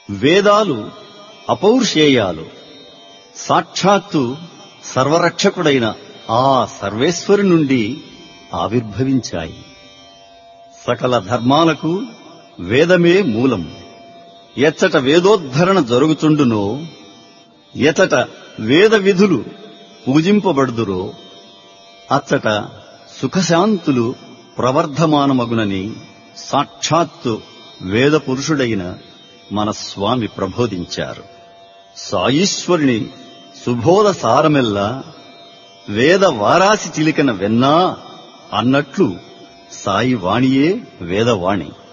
వేదాలు అపౌరుషేయాలు సాక్షాత్తు సర్వరక్షకుడైన ఆ సర్వేశ్వరు నుండి ఆవిర్భవించాయి సకల ధర్మాలకు వేదమే మూలం ఎచ్చట వేదోద్ధరణ జరుగుచుండునో ఎచట వేద విధులు పూజింపబడుదురో అచ్చట సుఖశాంతులు ప్రవర్ధమానమగునని సాక్షాత్తు వేద పురుషుడైన మన స్వామి ప్రబోధించారు సాయీశ్వరుని సుబోధ సారమెల్లా వేద వారాసి చిలికన వెన్నా అన్నట్లు సాయి వాణియే వేదవాణి